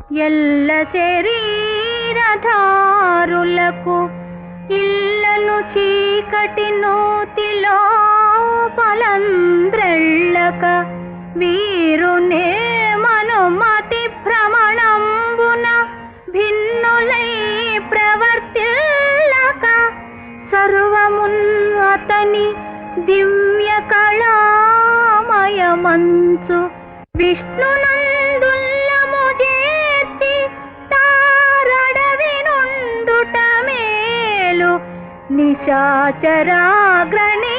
ఎల్ల శరీరధారులకు ఇళ్ళను చీకటి నూతిలో పలంద్రెళ్ళక వీరునే మనుమతి భ్రమణంబున భిన్నులై ప్రవర్తిల్లక సర్వమున్ అతని దివ్య కళామయమంచు విష్ణునందుల్లము చేర్చి తారడవి నుండుట మేలు నిశాచరాగ్రణీ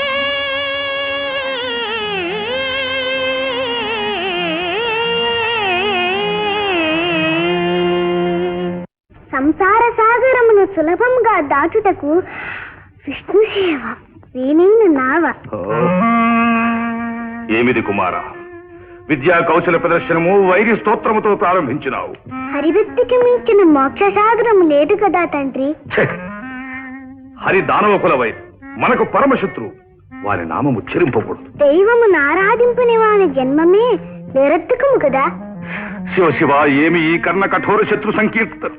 సంసార సాగరమును సులభంగా దాటుటకు విష్ణు సేవ వీణైన నావ ఏమిది కుమార విద్యా కౌశల ప్రదర్శనము వైరి స్తోత్రముతో ప్రారంభించినావు హరిభక్తికి మించిన మోక్ష సాగరము లేదు కదా తండ్రి ఛే! హరి దానవ కుల వైరి మనకు పరమశత్రువు వారి నామము చెరింపకూడదు దైవమును ఆరాధింపని వాని జన్మమే నిరర్థకము కదా శివ శివ ఏమి ఈ కర్ణ కఠోర శత్రు సంకీర్తన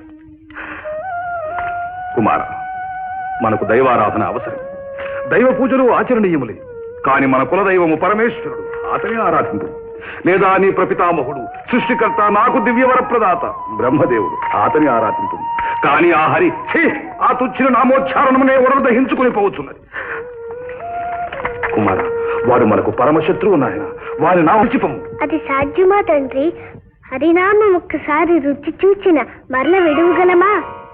కుమార మనకు దైవారాధన అవసరం దైవ పూజలు ఆచరణీయములే కాని మన కులదైవము పరమేశ్వరుడు అతనే ఆరాధింపు లేదా నీ ప్రపితామహుడు సృష్టికర్త నాకు దివ్యవర ప్రదాత బ్రహ్మదేవుడు అతని ఆరాధింపు కాని ఆ హరి ఛీ, ఆ తుచ్చిన నామోచ్చారణమునే ఉడలు దహించుకుని పోవచ్చున్నది కుమార వాడు మనకు పరమశత్రువు నాయన వారి నా ఉచిపము అది సాధ్యమా తండ్రి హరినామం ఒక్కసారి రుచి చూచిన మరల విడువగలమా